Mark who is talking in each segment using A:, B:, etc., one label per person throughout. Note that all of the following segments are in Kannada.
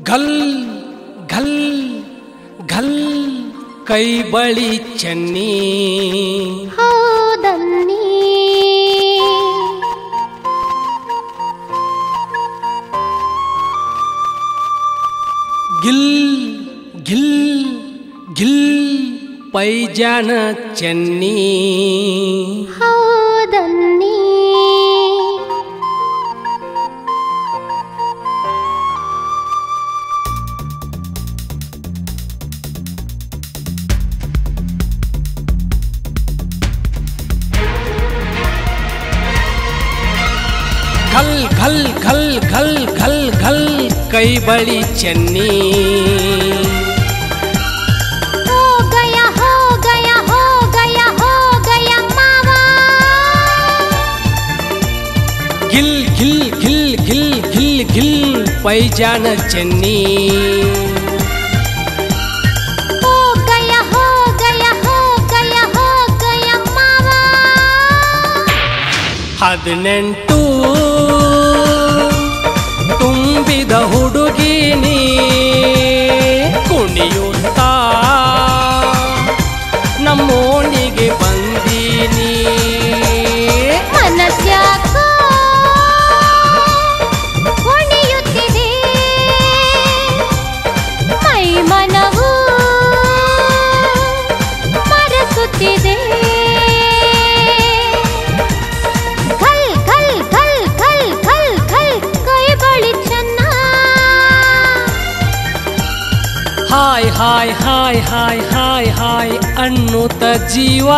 A: ಘಲ್ ಘಲ್ ಘಲ್ ಕೈ ಬಳಿ ಚೆನ್ನಿ
B: ಹೌದನ್ನಿ
A: ಗಿಲ್ ಗಿಲ್ ಗಿಲ್ ಪೈಜಾನ ಚೆನ್ನಿ
B: ಹೌದನ್ನಿ
A: ಘಲ್ ಘಲ್ ಘಲ್ ಘಲ್ ಘಲ್ ಘಲ್ ಕೈ ಬಳಿ ಚೆನ್ನಿ
B: ಹೋ ಗಯ ಹೋ ಗಯ ಹೋ ಗಯ ಹೋ ಗಯ ಮಾವ
A: ಗಿಲ್ ಗಿಲ್ ಗಿಲ್ ಗಿಲ್ ಗಿಲ್ ಗಿಲ್ ಪೈಜಾನ ಚೆನ್ನಿ
B: ಹೋ ಗಯ ಹೋ ಗಯ ಹೋ ಗಯ ಹೋ ಗಯ ಮಾವ
A: ಹದಿನೆಂಟು ತುಂಬಿದ ಹುಡುಗಿನಿ ಕುಣಿಯುತ್ತಾ ನಮ್ಮೋಣಿಗೆ ಬಂದೀನಿ
B: ಮನಸ್ಯಾಕೋ ಹೊಣೆಯುತ್ತಿದೆ ಮೈ ಮನವು ಮರೆಸುತ್ತಿದೆ ಘಲ್ ಘಲ್ ಘಲ್ ಘಲ್ ಘಲ್ ಘಲ್ ಕೈ ಬಳಿ ಚೆನ್ನ
A: hi hi hi hi hi hi ಅನ್ನುತ್ತ ಜೀವ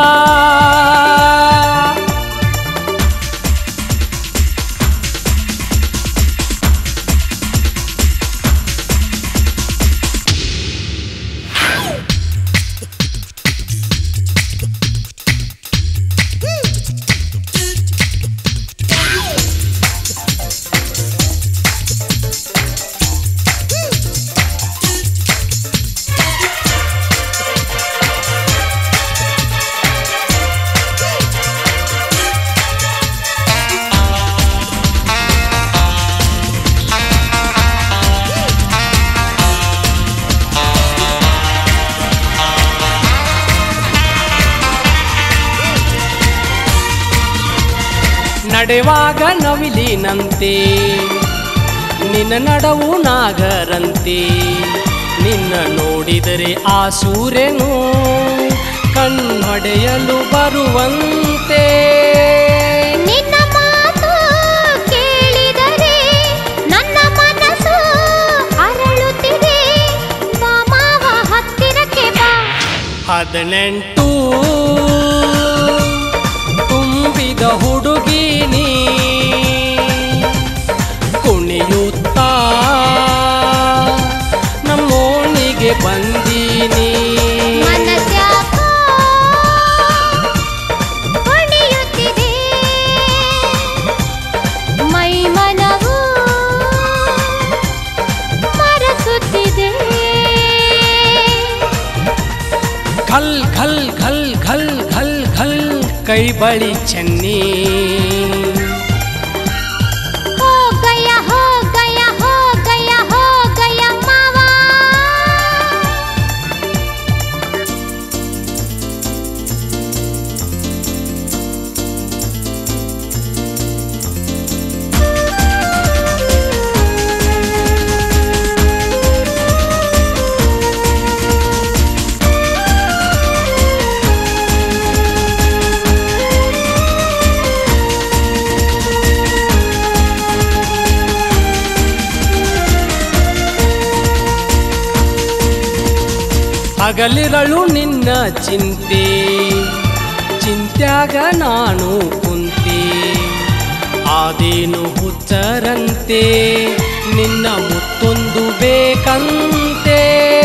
A: ನಡೆವಾಗ ನವಿಲಿನಂತೆ ನಿನ್ನ ನಡವು ನಾಗರಂತೆ ನಿನ್ನ ನೋಡಿದರೆ ಆ ಸೂರ್ಯನು ಕಣ್ಣೊಡೆಯಲು ಬರುವಂತೆ
B: ನಿನ್ನ ಮಾತು ಕೇಳಿದರೆ ನನ್ನ ಮನಸ್ಸು ಅರಳುತ್ತಿದೆ ಬಾ ಮಾವ ಹತ್ತಿರಕ್ಕೆ ಬಾ
A: ಹದಿನೆಂಟು ತುಂಬಿದ ಹುಡುಗಿನಿ ಕುಣಿಯುತ್ತಾ ನಮ್ಮೋಣಿಗೆ ಬಂದೀನಿ
B: ಮನಸ್ಯಾಕೋ ಹೊಣೆಯುತ್ತಿದೆ ಮೈ ಮನವು ಮರೆಸುತ್ತಿದೆ
A: ಘಲ್ ಘಲ್ ಘಲ್ ಘಲ್ ಘಲ್ ಘಲ್ ಕೈ ಬಳಿ ಚೆನ್ನಿ
B: ಹೋ ಗಯ ಹೋ ಗಯ ಹೋ ಗಯ ಹೋ ಗಯ ಮಾವ
A: ಹಗಲಿರಳು ನಿನ್ನ ಚಿಂತೆ ಚಿಂತ್ಯಾಗ ನಾನು ಕುಂತೆ ಆದೇನು ಹುಚ್ಚರಂತೆ ನಿನ್ನ ಮುತ್ತೊಂದು ಬೇಕಂತೆ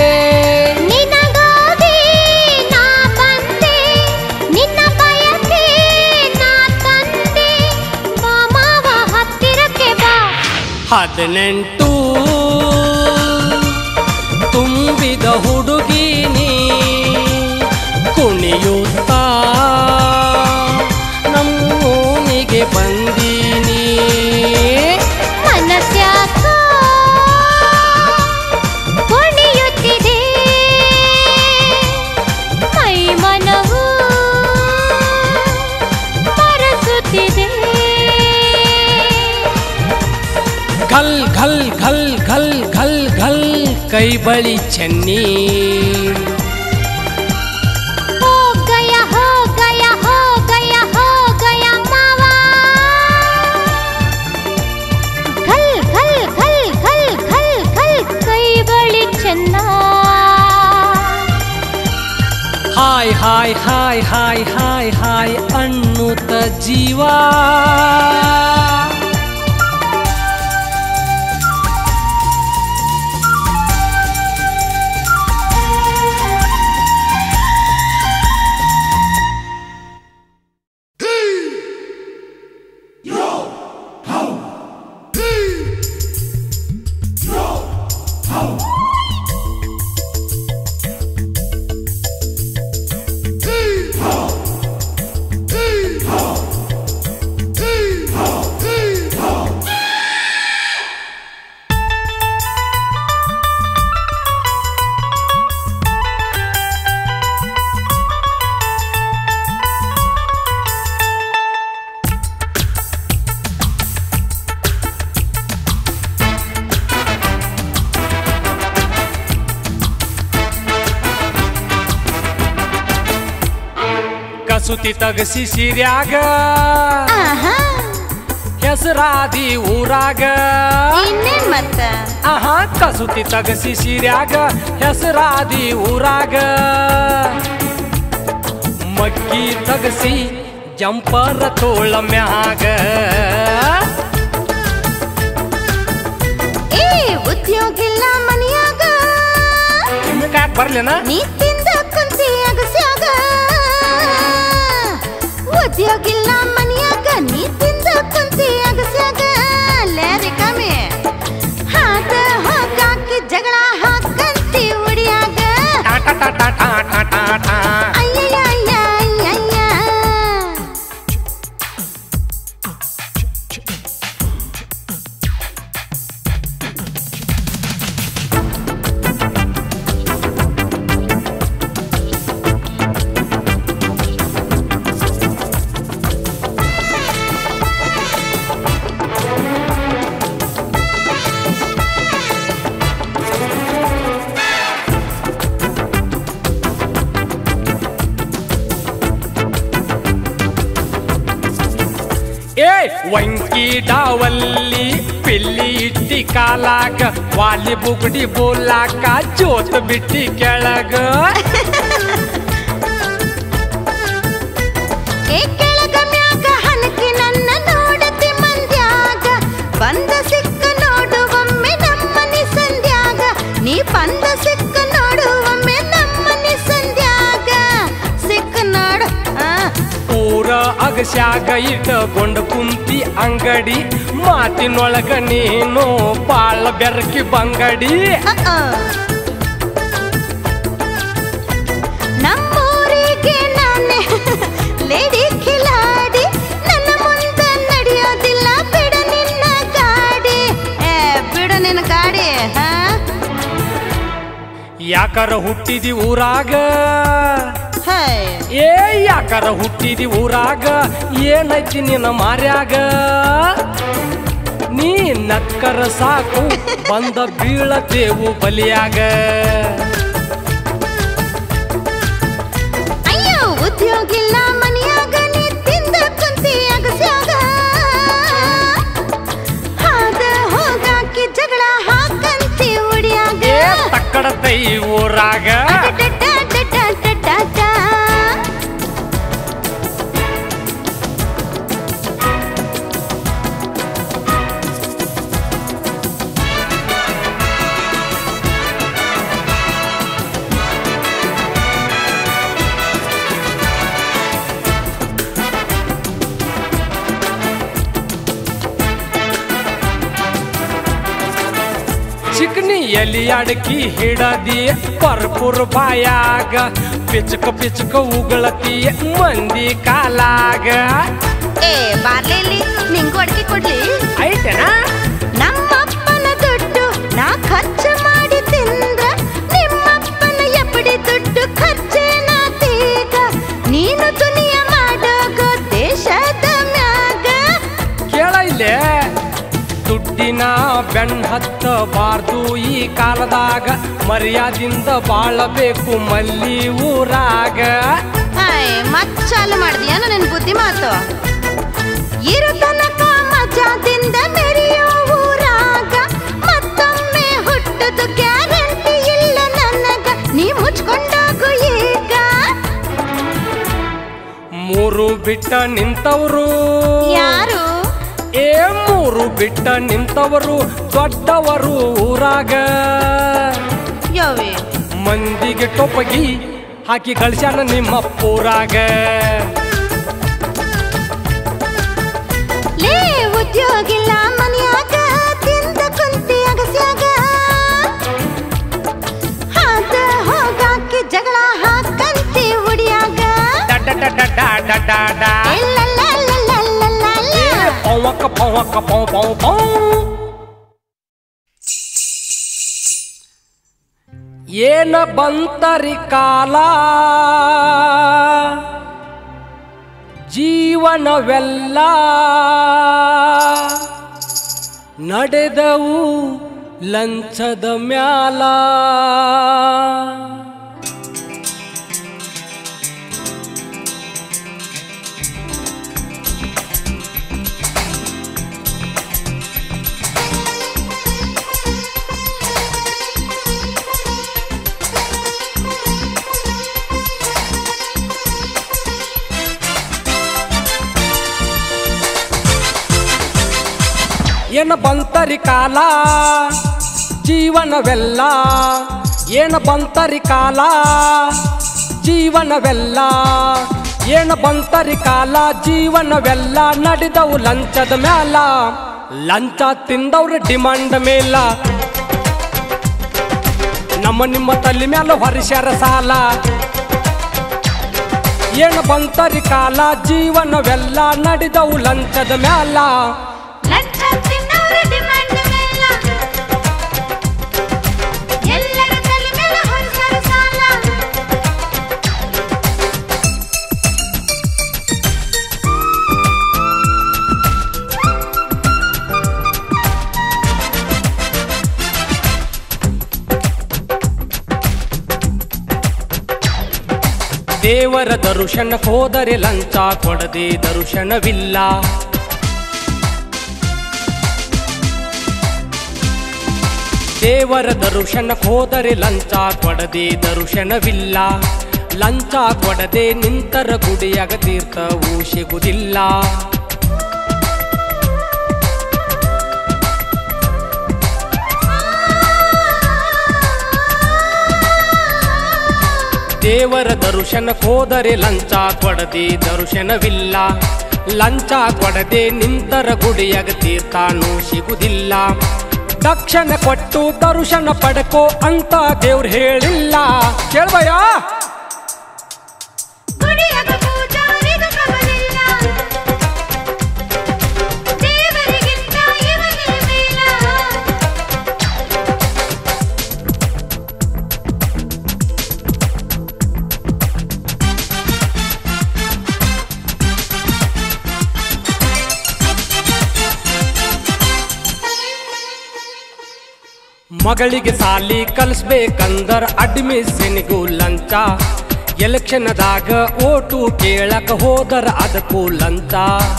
B: ನಿನಗಾಗಿ ನಾ ಬಂದೆ ನಿನ್ನ ಬಯಕೆ ನಾ ತಂದೆ ಬಾ ಮಾವ ಹತ್ತಿರಕ್ಕೆ ಬಾ
A: ಹದಿನೆಂಟು ತುಂಬಿದ ಹುಡುಗಿನಿ ಕುಣಿಯುತ್ತಾ ನಮ್ಮೂನಿಗೆ ಬಂದೀನಿ
B: ಮನಸ್ಯಾಕೋ
A: ಘಲ್ ಘಲ್ ಘಲ್ ಘಲ್ ಕೈ ಬಳಿ ಚೆನ್ನಿ
B: हो गया हो गया हो गया हो गया मावा घल घल घल घल घल घल कई बड़ी चन्ना
A: hi hi hi hi hi hi ಅನ್ನುತ್ತ ಜೀವ ಕಸುತಿ ತಗಸಿ ಸಿರ್ಯಾಗ
B: ಆಹಾ
A: ಹೆಸರಾದಿ ಊರಾಗ
B: ಇನ್ನೇನ್ ಮತ್ತ
A: ಆಹಾ ಕಸುತಿ ತಗಸಿ ಸಿರ್ಯಾಗ ಹೆಸರಾದಿ ಊರಾಗ ಮಗ್ಗಿ ತಗಸಿ ಜಂಪರ ತೋಳ ಮ್ಯಾಗ
B: ಏ ಉದ್ಯೋಗಿಲ್ಲ ಮನಿಯಾಗ
A: ನಿಮ್ಗೆ ಯಾಕೆ ಬರ್ಲೇನ
B: ನೀ ತಿಂದ ಕುಂತಿ ಅಗಸ್ಯಾಗ ಉದ್ಯೋಗಿಲ್ಲ ಮನಿಯಾಗ ನೀ ತಿಂದ ಕುಂತಿ ಅಗಸ್ಯಾಗ ಲೇರಿ ಕಮ್ಮಿ ಹಾದ ಹೋಗಾಕಿ ಜಗಳ ಹಾಕಂತಿ ಉಡಿಯಾಗ
A: ಟಾ ಟಾ ಟಾ ಟಾ ಟಾ ಟಾ ಟಾ ಟಾ.
B: ಅಯ್ಯಯ್ಯ ಅಯ್ಯಯ್ಯ ಅಯ್ಯಯ್ಯ
A: ಏ ವಂಕಿ ಡಾವಲ್ಲಿ ಪಿಲ್ಲಿ ಇಟ್ಟಿ ಕಾಲಾಗ ವಾಲಿ ಬುಗುಡಿ ಬೋಲಾಕ ಜೋತ್ ಬಿಟ್ಟಿ ಕೆಳಗ
B: ಏ ಕೆಳಗ ಮ್ಯಾಗ ಹನಕಿ ನನ್ನ ನೋಡತಿ ಮಂದ್ಯಾಗ ಬಂದ ಸಿಕ್ಕ ನೋಡುವೊಮ್ಮೆ ನಮ್ಮನಿ ಸಂಧ್ಯಾಗ ನೀ ಬಂದ ಸಿಕ್ಕ ನೋಡುವೊಮ್ಮೆ ನಮ್ಮನಿ ಸಂಧ್ಯಾಗ ಸಿಕ್ಕ ನೋಡು ಆ,
A: ಪೂರ ಅಗಸ್ಯಾಗ ಇಟ್ಟಕೊಂಡ ಕುಂತಿ ಅಂಗಡಿ ಮಾತಿನೊಳಗ ನೀನು ಬಾಳ ಬೆರಕಿ ಬಂಗಡಿ
B: ಅ, ಆ. ನಮ್ಮೂರಿಗೆ ನಾನೇ ಲೇಡಿ ಖಿಲಾಡಿ ನನ್ನ ಮುಂದ ನಡೆಯೋದಿಲ್ಲ ಬಿಡ ನಿನ್ನ ಗಾಡಿ ಏ ಬಿಡು ನಿನ್ನ ಗಾಡಿ ಹಾ
A: ಯಾಕರ ಹುಟ್ಟಿದಿ ಊರಾಗ
B: ಹೇ
A: ಏ ಯಾಕರ ಹುಟ್ಟಿದಿ ಊರಾಗ ಏನೈತಿ ನಿನ್ನ ಮಾರ್ಯಾಗ ನೀ ನಕ್ಕರ ಸಾಕು ಬಂದ ಬೀಳತೇವು ಬಲಿಯಾಗ
B: ಅಯ್ಯೋ ಉದ್ಯೋಗಿಲ್ಲ ಮನಿಯಾಗ ನೀ ತಿಂದ ಕುಂತಿ ಅಗಸ್ಯಾಗ ಹಾದ ಹೋಗಾಕಿ ಜಗಳ ಹಾಕಂತಿ ಉಡಿಯಾಗ
A: ಏ ತಕ್ಕಡತೈ ಊರಾಗ
B: ಅಡಡಡಡಡಡಡ.
A: ಚಿಕ್ನಿ ಎಲಿ ಅಡಕಿ ಹಿಡದಿ ಪರ್ಪುರ್ ಬಾಯಾಗ ಪಿಚಕ ಪಿಚಕ ಉಗಳತಿ ಮಂದಿ ಕಾಲಾಗ
B: ಏ ಬಾರ್ಲಿ ನಿಂಗೂ ಅಡಿಕೆ ಕೊಡ್ಲಿ
A: ಐತೆನಾ
B: ನಮ್ಮಪ್ಪನ ದುಡ್ಡು ನಾ ಖರ್ಚು ಮಾಡಿ ತಿಂದ್ರ ನಿಮ್ಮಪ್ಪನ ಎಪ್ಪಡಿ ದುಡ್ಡು ಖರ್ಚೇನ ತೀಗ ನೀನು ದುನಿಯ ಮಾಡೋಗೋ ದೇಶದ ಮ್ಯಾಗ
A: ಕೇಳ ಇಲ್ಲೇ ದುಡ್ಡಿನ ಬೆಣ್ಣ ಕಟ್ಟಬಾರ್ದು ಈ ಕಾಲದಾಗ ಮರ್ಯಾದಿಂದ ಬಾಳಬೇಕು ಮಲ್ಲಿ ಊರಾಗ
B: ಹಾಯ್ ಮತ್ ಚಾಲು ಮಾಡಿದ್ಯಾ ನನ್ನ ಬುದ್ಧಿ ಮಾತು ಇರು ತನಕ ಮಜಾದಿಂದ ಮೆರೆಯೋ ಊರಾಗ ಮತ್ತೊಮ್ಮೆ ಹುಟ್ಟದು ಗ್ಯಾರಂಟಿ ಇಲ್ಲ ನನಗ ನೀ ಮುಚ್ಕೊಂಡಾಗು ಈಗ
A: ಮೂರು ಬಿಟ್ಟ ನಿಂತವರು
B: ಯಾರು
A: ಏ ಮೂರು ಬಿಟ್ಟ ನಿಂತವರು ದೊಡ್ಡವರು ಊರಾಗ
B: ಯವಿ
A: ಮಂದಿಗೆ ಟೊಪ್ಪಗಿ ಹಾಕಿ ಕಳ್ಸ್ಯಾನ ನಿಮ್ಮ ಪೂರಾಗ
B: ಲೇ ಉದ್ಯೋಗಿಲ್ಲ ಮನ್ಯಾಗ ತಿಂದ ಕುಂತಿ ಅಗಸ್ಯಾಗ ಹಾದ ಹೋಗಾಕಿ ಜಗಳ ಹಾಕಂತಿ ಉಡಿಯಾಗ
A: ಡಡ ಡಡ ಡಡ ಡಡ.
B: ಎಲ್ಲೆಲ್ಲೆಲ್ಲೆಲ್ಲೆಲ್ಲೆಲ್ಲ.
A: ಏ ಪೌವಕ್ಕ ಪೌವಕ್ಕ ಪೌ ಪೌ ಪೌ ಏನ ಬಂತರಿ ಕಾಲ ಜೀವನವೆಲ್ಲ ನಡೆದವು ಲಂಚದ ಮ್ಯಾಲ ಏನ ಬಂತರಿ ಕಾಲ ಜೀವನವೆಲ್ಲ ಏನ ಬಂತರಿ ಕಾಲ ಜೀವನವೆಲ್ಲ ಏನ ಬಂತರಿ ಕಾಲ ಜೀವನವೆಲ್ಲ ನಡೆದವು ಲಂಚದ ಮ್ಯಾಲ ಲಂಚ ತಿಂದವ್ರ ಡಿಮಾಂಡ್ ಮೇಲ ನಮ್ಮ ನಿಮ್ಮ ತಲೆ ಮ್ಯಾಲ ಹೊರಿಸ್ಯಾರ ಸಾಲ ಏನ ಬಂತರಿ ಕಾಲ ಜೀವನವೆಲ್ಲ ನಡೆದವು ಲಂಚದ ಮ್ಯಾಲ
B: ಲಂಚ ತಿನ್ನೋರ ಡಿಮ್ಯಾಂಡ್ ಮೇಲ. ಎಲ್ಲರ ತಲೆ ಮೇಲೆ ಹೊರ್ಸರ ಸಾಲ.
A: ದೇವರ ದರ್ಶನಕ್ಕೆ ಹೋದರೆ ಲಂಚ ಕೊಡದೆ ದರ್ಶನವಿಲ್ಲ ದೇವರ ದರ್ಶನಕ್ಕೆ ಹೋದರೆ ಲಂಚ ಕೊಡದೆ ದರ್ಶನವಿಲ್ಲ ಲಂಚ ಕೊಡದೆ ನಿಂತರ ಗುಡಿಯಾಗ ತೀರ್ಥವು ಸಿಗುವುದಿಲ್ಲ ದೇವರ ದರ್ಶನಕ್ಕೆ ಹೋದರೆ ಲಂಚ ಕೊಡದೆ ದರ್ಶನವಿಲ್ಲ ಲಂಚ ಕೊಡದೆ ನಿಂತರ ಗುಡಿಯಾಗ ತೀರ್ಥಾನು ಸಿಗುವುದಿಲ್ಲ ದಕ್ಷಿಣ ಕೊಟ್ಟು ದರ್ಶನ ಪಡಕೋ ಅಂತ ದೇವ್ರು ಹೇಳಿಲ್ಲ ಕೇಳ್ಬಯ್ಯ
B: ಗುಡಿಯಾಗ ಪೂಜಾರಿಗೂ ಕವಲಿಲ್ಲ. ದೇವರಿಗಿಂತ ಇವನೇ ಮೇಲ.
A: ಮಗಳಿಗೆ ಸಾಲಿ ಕಲಿಸ್ಬೇಕಂದರ ಅಡ್ಮಿಷನ್ಗೂ ಲಂಚ ಎಲೆಕ್ಷನ್ದಾಗ ಓಟು ಕೇಳಕ ಹೋದರ ಅದಕ್ಕೂ ಲಂಚ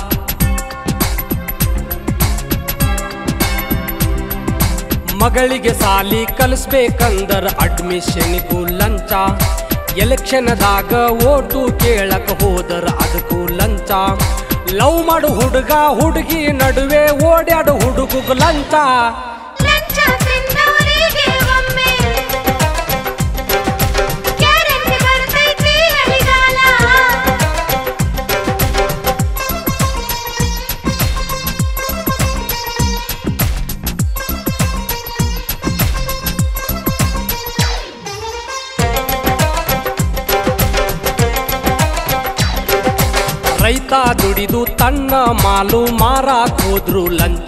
A: ಮಗಳಿಗೆ ಸಾಲಿ ಕಲಿಸ್ಬೇಕಂದರ ಅಡ್ಮಿಷನ್ಗೂ ಲಂಚ ಎಲೆಕ್ಷನ್ದಾಗ ಓಟು ಕೇಳಕ ಹೋದರ ಅದಕ್ಕೂ ಲಂಚ ಲವ್ ಮಾಡು ಹುಡುಗ ಹುಡುಗಿ ನಡುವೆ ಓಡ್ಯಾಡು ಹುಡುಗ ಲಂಚ
B: ಲಂಚ ತಿನ್ನೋರಿಗೆ ಒಮ್ಮೆ ಗ್ಯಾರಂಟಿ ಬರ್ತೈತಿ ಅಳಿಗಾಲ.
A: ರೈತ ದುಡಿದು ತನ್ನ ಮಾಲು ಮಾರಾಕ್ ಹೋದ್ರು ಲಂಚ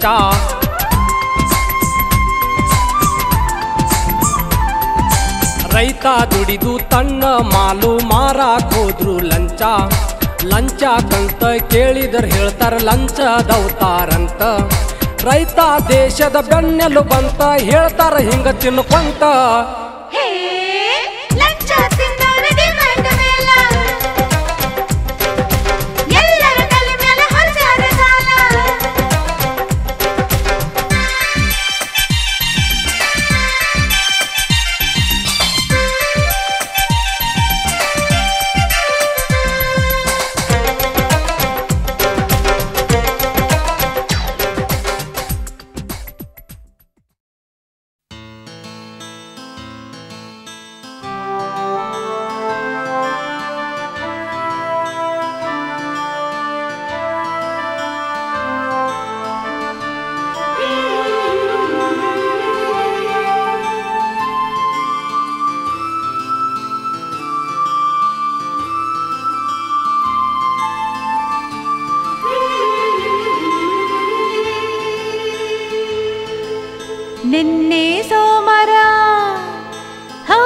A: ರೈತ ದುಡಿದು ತನ್ನ ಮಾಲು ಮಾರಾಕ್ ಹೋದ್ರು ಲಂಚ ಲಂಚ ಕಂತ ಕೇಳಿದರ್ ಹೇಳ್ತಾರ ಲಂಚ ದೌತಾರಂತ ರೈತ ದೇಶದ ಬೆನ್ನೆಲು ಬಂತ ಹೇಳ್ತಾರ ಹಿಂಗ ತಿನ್ಕೊಂತ
B: ಹೇ ಲಂಚ ತಿನ್ನೋರು ಡಿಮ್ಯಾಂಡ್ ಮೇಲ ಎಲ್ಲರ ತಲೆ ಮೇಲೆ ಹೊರಸಾದ ಸಾಲ ನಿನ್ನೆ ಸೋಮರ ಹೋ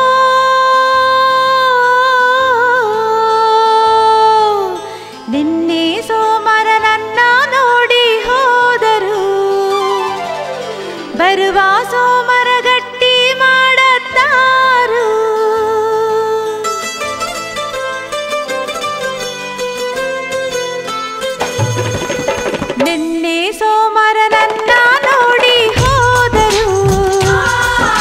B: ನಿನ್ನೆ ಸೋಮರ ನನ್ನ ನೋಡಿ ಹೋದರು ಬರುವ ಸೋಮರ ಗಟ್ಟಿ ಮಾಡತ್ತಾರು ನಿನ್ನೆ ಸೋಮರ ನನ್ನ ನೋಡಿ ಹೋದರು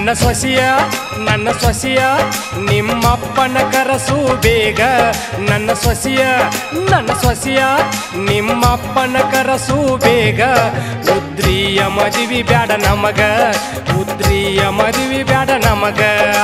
A: ನನ್ನ ಸೊಸೆಯ ನನ್ನ ಸೊಸೆಯ ನಿಮ್ಮಪ್ಪನ ಕರಸು ಬೇಗ ನನ್ನ ಸೊಸೆಯ ನನ್ನ ಸೊಸೆಯ ನಿಮ್ಮಪ್ಪನ ಕರಸು ಬೇಗ ಉದ್ರಿಯ ಮದುವೆ ಬ್ಯಾಡ ನಮಗ ಉದ್ರಿಯ ಮದುವೆ ಬ್ಯಾಡ ನಮಗ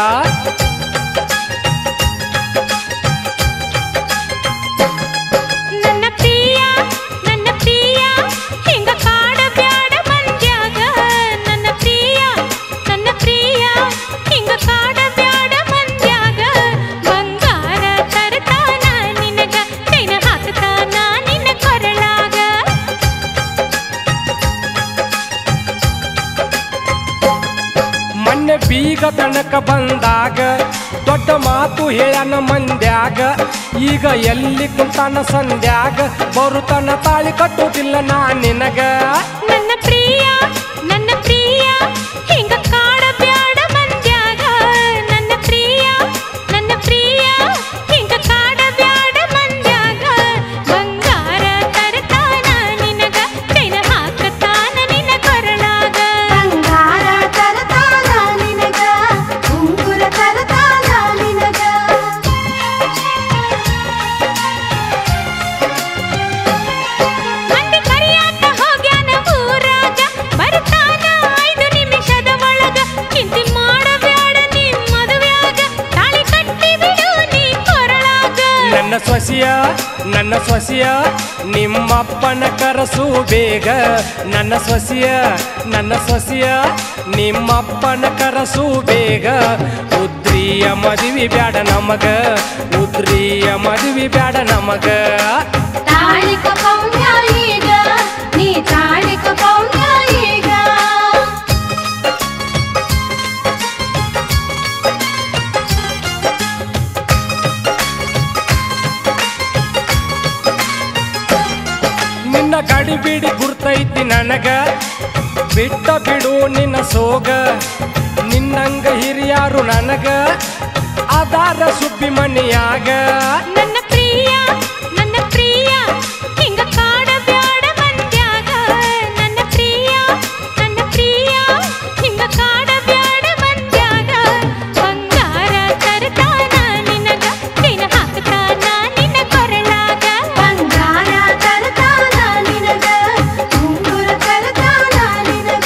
B: ನನ್ನ ಪ್ರಿಯ ನನ್ನ ಪ್ರಿಯ ಹಿಂಗ ಕಾಡಬ್ಯಾಡ ಮಂದ್ಯಾಗ ನನ್ನ ಪ್ರಿಯ ನನ್ನ ಪ್ರಿಯ ಹಿಂಗ ಕಾಡಬ್ಯಾಡ ಮಂದ್ಯಾಗ ಬಂಗಾರ ತರ್ತಾನ ನಿನಗ ಕೈನ ಹಾಕ್ತಾನ ನಿನ್ನ ಕೊರಳಾಗ
A: ಮೊನ್ನೆ ಬೀಗ ತನಕ ಬಂದಾಗ ದೊಡ್ಡ ಮಾತು ಹೇಳನ ಮಂದ್ಯಾಗ ಈಗ ಎಲ್ಲಿ ಕುಂತಾನ ಸಂದ್ಯಾಗ ಬರುತನ ತಾಳಿ ಕಟ್ಟುವುದಿಲ್ಲ ನಾ ನಿನಗ
B: ನನ್ನ ಪ್ರಿಯ ನನ್ನ ಪ್ರಿಯ ಹಿಂಗ ಕಾಡಬ್ಯಾಡ ಮಂದ್ಯಾಗ ನನ್ನ ಪ್ರಿಯ ನನ್ನ ಪ್ರಿಯ ಹಿಂಗ ಕಾಡಬ್ಯಾಡ ಮಂದ್ಯಾಗ ಬಂಗಾರ ತರ್ತಾನ ನಿನಗ ಕೈನ ಹಾಕತಾನ ನಿನ್ನ ಕೊರಳಾಗ
C: ಬಂಗಾರ ತರತಾನ ನಿನಗ ಉಂಗುರ ತರತಾನ ನಿನಗ
B: ಮಂದಿ ಕರಿಯಾಕ ಹೋಗ್ಯಾನ ಊರಾಗ ಬರ್ತಾನ ಐದು ನಿಮಿಷದ ಒಳಗ ಚಿಂತೆ ಮಾಡಬ್ಯಾಡ ನೀ ಮದುವ್ಯಾಗ ತಾಳಿ ಕಟ್ಟಿ ಬಿಡು ನೀ ಕೊರಳಾಗ
A: ನನ್ನ ಸೊಸೆಯ ನನ್ನ ಸೊಸೆಯ ನಿಮ್ಮಪ್ಪನ ಕರಸು ಬೇಗ ನನ್ನ ಸೊಸೆಯ ನನ್ನ ಸೊಸೆಯ ನಿಮ್ಮಪ್ಪನ ಕರಸು ಬೇಗ ಉದ್ರಿಯ ಮದುವೆ ಬ್ಯಾಡ ನಮಗ ಉದ್ರಿಯ ಮದುವೆ ಬ್ಯಾಡ ನಮಗ
C: ತಾಳಿಕ ಪೌಣ್ಯ ಈಗ ನೀ ತಾಳಿಕ ಪೌಣ್ಯ ಈಗ
A: ನಿನ್ನ ಗಡಿ ಬಿಡಿ ಗುರ್ತೈತಿ ನನಗ ಬಿಟ್ಟ ಬಿಡು ನಿನ್ನ ಸೋಗ ನಿನ್ನಂಗ ಹಿರಿಯಾರು ನನಗ ಅದಾರ ಸುಬ್ಬಿ ಮನಿಯಾಗ
B: ನನ್ನ ಪ್ರಿಯ ನನ್ನ ಪ್ರಿಯ ಹಿಂಗ ಕಾಡಬ್ಯಾಡ ಮಂದ್ಯಾಗ ನನ್ನ ಪ್ರಿಯ ನನ್ನ ಪ್ರಿಯ ಹಿಂಗ ಕಾಡಬ್ಯಾಡ ಮಂದ್ಯಾಗ ಬಂಗಾರ ತರ್ತಾನ ನಿನಗ ಕೈನ ಹಾಕ್ತಾನ ನಿನ್ನ ಕೊರಳಾಗ
C: ಬಂಗಾರ ತರತಾನ ನಿನಗ ಉಂಗುರ ತರತಾನ ನಿನಗ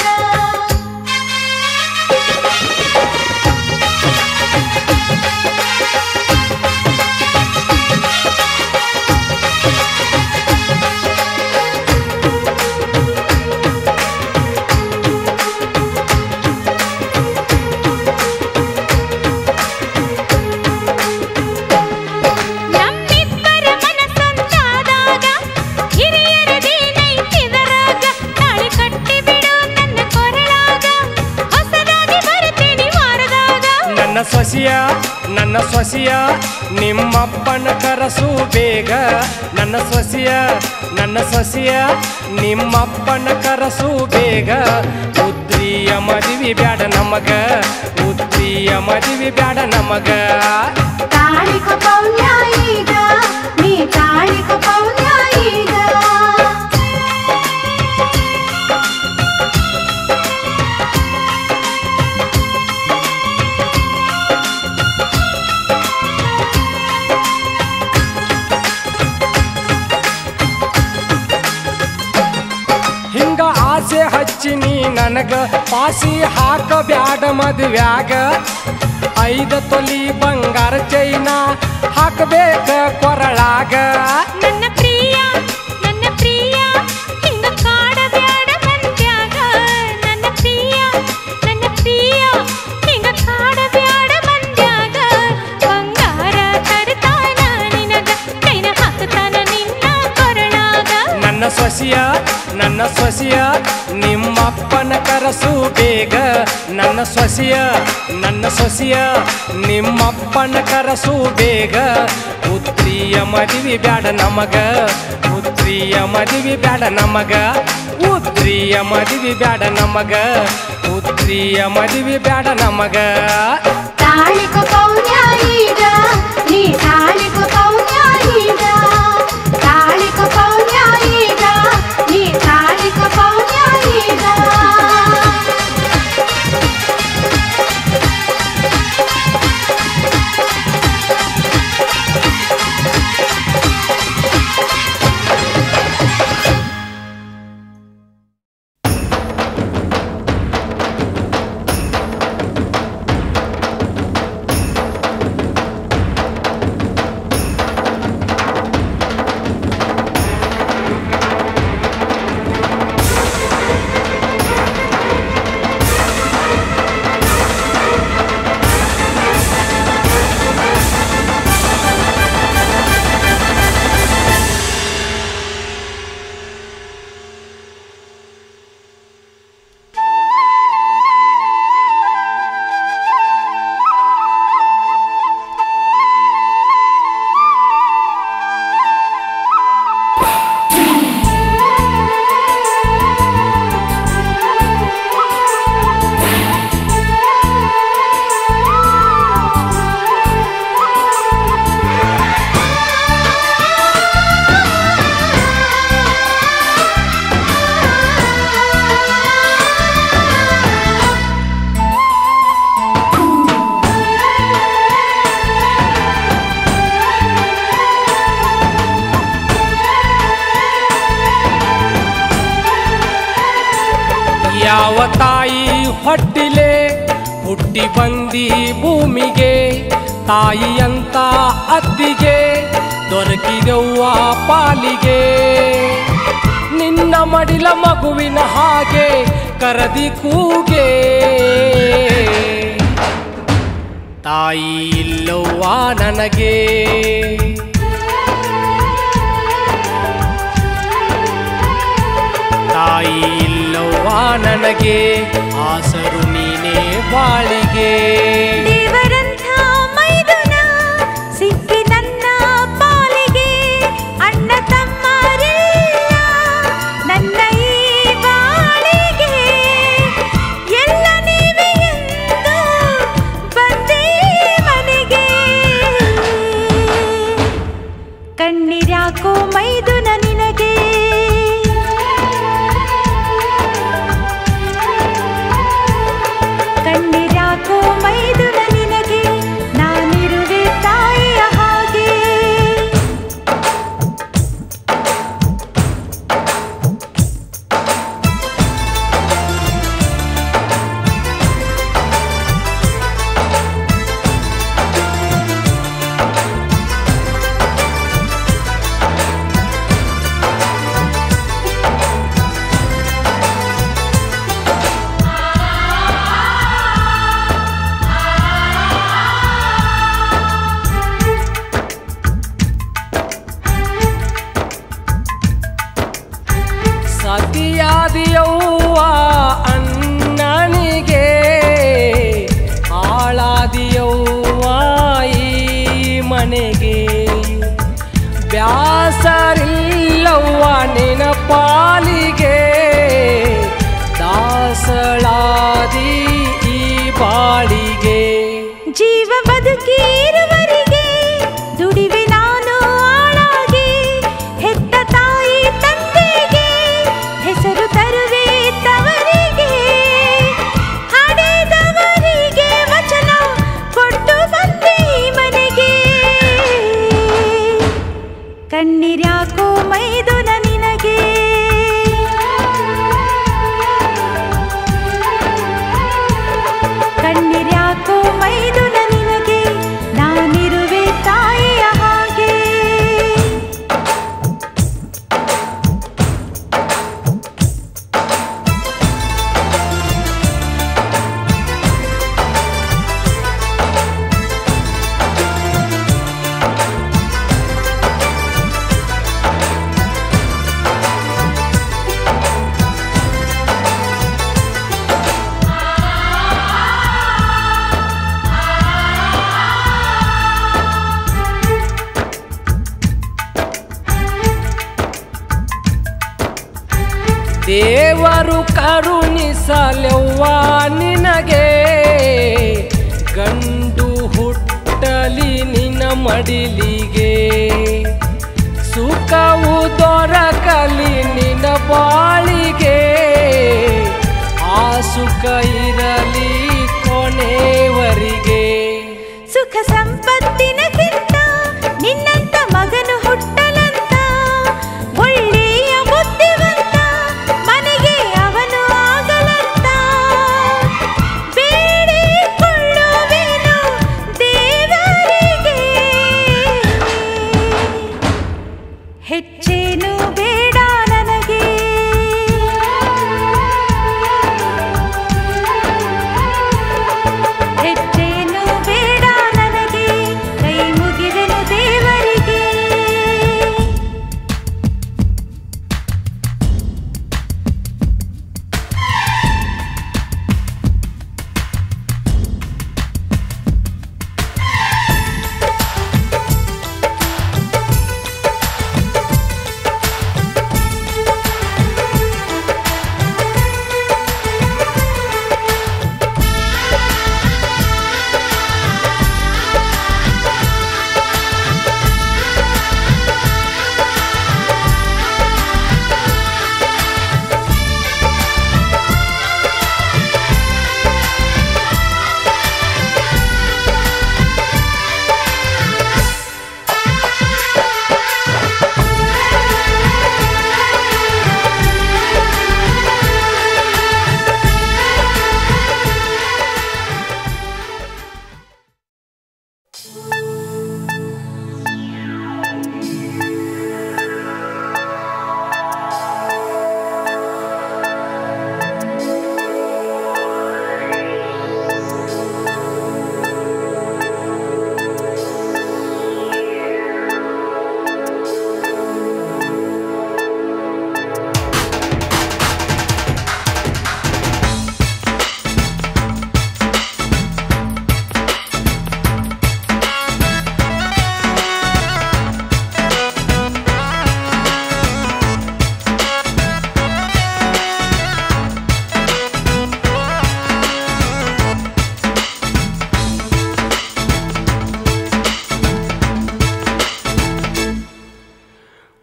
B: ನಮ್ಮಿಬ್ಬರ ಮನಸ್ಸೊಂದಾದಾಗ ಹಿರಿಯರದೇನೈತಿದರಾಗ ತಾಳಿ ಕಟ್ಟಿ ಬಿಡು ನನ್ನ ಕೊರಳಾಗ ಹೊಸದಾಗಿ ಬರ್ತೀನಿ ವಾರದಾಗ
A: ನನ್ನ ಸೊಸೆಯ ನನ್ನ ಸೊಸೆಯ ನಿಮ್ಮಪ್ಪನ ಕರಸು ಬೇಗ ನನ್ನ ಸೊಸೆಯ ನನ್ನ ಸೊಸೆಯ ನಿಮ್ಮಪ್ಪನ ಕರಸು ಬೇಗ ಉದ್ರಿಯ ಮದುವೆ ಬ್ಯಾಡ ನಮಗ ಉದ್ರಿಯ ಮದುವೆ ಬ್ಯಾಡ ನಮಗ
C: ತಾಳಿಕ ಪೌಣ್ಯ ಈಗ ನೀ ತಾಳಿಕ ಪೌಣ್ಯ ಈಗ
A: ಹಿಂಗ ಆಸೆ ಹಚ್ಚಿ ನೀ ನನಗ ಪಾಸಿ ಹಾಕ ಬ್ಯಾಡ ಮದುವ್ಯಾಗ ಐದ ತೊಲಿ ಬಂಗಾರ ಚೈನ ಹಾಕಬೇಕ ಕೊರಳಾಗ
B: ನನ್ನ ಪ್ರಿಯ ನನ್ನ ಪ್ರಿಯ ಹಿಂಗ ಕಾಡಬ್ಯಾಡ ಮಂದ್ಯಾಗ ನನ್ನ ಪ್ರಿಯ ನನ್ನ ಪ್ರಿಯ ಹಿಂಗ ಕಾಡಬ್ಯಾಡ ಮಂದ್ಯಾಗ ಬಂಗಾರ ತರ್ತಾನ ನಿನಗ ಕೈನ ಹಾಕ್ತಾನ ನಿನ್ನ ಕೊರಳಾಗ
A: ನನ್ನ ಸೊಸೆಯ ನನ್ನ ಸೊಸೆಯ ನಿಮ್ಮಪ್ಪನ ಕರಸು ಬೇಗ ನನ್ನ ಸೊಸೆಯ ನನ್ನ ಸೊಸೆಯ ನಿಮ್ಮಪ್ಪನ ಕರಸು ಬೇಗ ಉದ್ರಿಯ ಮದುವೆ ಬ್ಯಾಡ ನಮಗ ಉದ್ರಿಯ ಮದುವೆ ಬ್ಯಾಡ ನಮಗ ಉದ್ರಿಯ ಮದುವೆ ಬ್ಯಾಡ ನಮಗ ಉದ್ರಿಯ ಮದುವೆ ಬ್ಯಾಡ ನಮಗ
C: ತಾಳಿಕ ಪೌಣ್ಯ ಈಗ ನೀ ತಾಳಿಕ ಪೌಣ್ಯ ಈಗ ತಾಳಿಕ ಪೌಣ್ಯ ಈಗ ನೀ ತಾಳಿಕ ಪೌಣ್ಯ ಈಗ
A: ತಾಯಿ ಹೊಟ್ಟಿಲೆ ಹುಟ್ಟಿ ಬಂದಿ ಭೂಮಿಗೆ ತಾಯಿಯಂತ ಅತ್ತಿಗೆ ದೊರಕಿದೆವ್ವ ಪಾಲಿಗೆ ನಿನ್ನ ಮಡಿಲ ಮಗುವಿನ ಹಾಗೆ ಕರದಿ ಕೂಗೆ ತಾಯಿ ಇಲ್ಲವ್ವ ನನಗೆ ತಾಯಿ ಇಲ್ಲವ್ವ ನನಗೆ ಆಸರು ನೀನೇ ಬಾಳಿಗೆ
B: ದೇವರಂಥ ಮೈದುನ ಸಿಕ್ಕಿ ನನ್ನ ಪಾಲಿಗೆ ಅಣ್ಣ ತಮ್ಮರಿಲ್ಲ ನನ್ನ ಈ ಬಾಳಿಗೆ ಎಲ್ಲ ನೀವೇ ಎಂದು ಬಂದೇ ಮನೆಗೆ ಕಣ್ಣೀರ್ಯಾಕೋ ಮೈದುನ ನಿನಗೆ ಕಣ್ಣೀರ್ಯಾಕೋ ಮೈದುನ ನಿನಗೆ ನಾನಿರುವೆ ತಾಯಿಯ ಹಾಗೆ
A: ಸತಿಯಾದಿಯವ್ವ ಅಣ್ಣನಿಗೆ ಆಳಾದಿಯವ್ವ ಈ ಮನೆಗೆ ಬ್ಯಾಸರಿಲ್ಲವ್ವ ನಿನ ಪಾಲಿಗೆ ದಾಸಳಾದಿ ಈ ಬಾಳಿಗೆ
B: ಜೀವ ಬದುಕಿರುವರಿಗೆ ದುಡಿವೆ ನಾನು ಆಳಾಗಿ ಹೆತ್ತ ತಾಯಿ ತಂದೆಗೆ ಹೆಸರು ತರುವೆ ತವರಿಗೆ ಹಡೆದವರಿಗೆ ವಚನ ಕೊಟ್ಟು ಬಂದೆ ಈ ಮನೆಗೆ ಕಣ್ಣೀರ್ಯಾಕೋ ಮೈದುನ ನಿನಗೆ ಕಣ್ಣೀರ್ಯಾಕೋ ಮೈದುನ ನಿನಗೆ ನಾನಿರುವೆ ತಾಯಿಯ ಹಾಗೆ
A: ದೇವರು ಕರುಣಿಸಲೆವ್ವ ನಿನಗೆ ಗಂಡು ಹುಟ್ಟಲಿ ನಿನ ಮಡಿಲಿಗೆ ಸುಖವು ದೊರಕಲಿ ನಿನ ಬಾಳಿಗೆ ಆ ಸುಖ ಇರಲಿ ಕೊನೆವರಿಗೆ
B: ಸುಖ ಸಂಪತ್ತಿನಕ್ಕಿಂತ ನಿನ್ನಂತ ಮಗನು ಹುಟ್ಟಲಂತ ಒಳ್ಳೆಯ ಬುದ್ಧಿವಂತ ಮನೆಗೆ ಅವನು ಆಗಲಂತ ಬೇಡಿಕೊಳ್ಳುವೆನು ದೇವರಿಗೆ ಹೆಚ್ಚೇನು ಬೇಡ ನನಗೆ ಹೆಚ್ಚೇನು ಬೇಡ ನನಗೆ ಕೈ ಮುಗಿದೆನು ದೇವರಿಗೆ